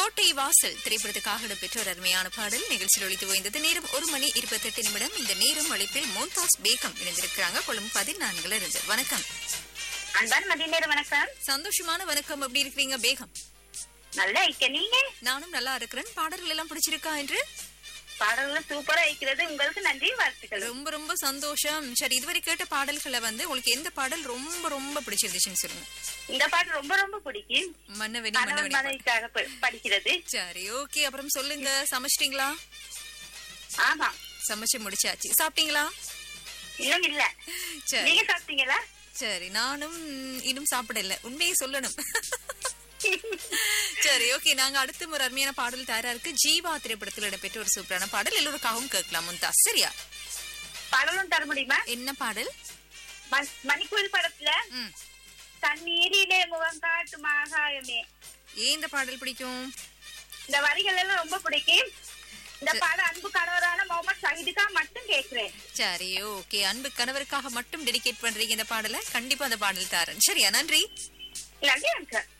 கோட்டை வாசல் திரைப்படத்துக்காக இடம்பெற்ற ஒரு அருமையான பாடல் நிகழ்ச்சியில் ஒழித்து ஓய்ந்தது நேரம் ஒரு மணி இருபத்தெட்டு நிமிடம் இந்த நேரம் அழைப்பில் மோந்தாஸ் பேகம் இணைந்திருக்கிறாங்க கொள்ளும் பதினான்குல இருந்து வணக்கம் அன்பான மதிய நேரம் வணக்கம் சந்தோஷமான வணக்கம் எப்படி இருக்கிறீங்க பேகம் நல்லா இருக்க நீங்க நானும் நல்லா இருக்கிறேன் பாடல்கள் எல்லாம் பிடிச்சிருக்கா என்று பாடல்கள் சூப்பரா இருக்கிறது உங்களுக்கு நன்றி வாழ்த்துக்கள் ரொம்ப ரொம்ப சந்தோஷம் சரி இதுவரை கேட்ட பாடல்களை வந்து உங்களுக்கு எந்த பாடல் ரொம்ப ரொம்ப பிடிச்சிருந்துச்சுன்னு சொல்லுங்க இந்த பாட்டு ரொம்ப ரொம்ப பிடிக்கும் மன்னவெளி கணவன் மன்னவெளி மனைவிக்காக ப- படிக்கிறது சரி ஓகே அப்புறம் சொல்லுங்க சமைச்சிட்டீங்களா ஆமா சமைச்சு முடிச்சாச்சு சாப்பிட்டீங்களா இன்னும் இல்ல சரி நீங்க சாப்பிட்டீங்களா சரி நானும் இன்னும் சாப்பிடல உண்மையை சொல்லணும் சரி ஓகே நாங்க அடுத்த ஒரு அருமையான பாடல் தயாரா இருக்கு ஜீவா திரைப்படத்தில் இடம்பெற்ற ஒரு சூப்பரான பாடல் எல்லோருக்காகவும் கேட்கலாம் முந்தா சரியா பாடலும் தர முடியுமா என்ன பாடல் ம- மணிக்கூர் படத்துல ம் தண்ணீரிலே முகம் காட்டும் ஆகாயமே ஏன் இந்த பாடல் பிடிக்கும் இந்த வரிகள் எல்லாம் ரொம்ப பிடிக்கும் இந்த பாடம் அன்பு கணவரான முகமது ஷஹீதுக்கா மட்டும் கேக்குறேன் சரி ஓகே அன்பு கணவருக்காக மட்டும் டெடிகேட் பண்றீங்க இந்த பாடலை கண்டிப்பா அந்த பாடல் தாரன் சரியா நன்றி நன்றி அங்கிள்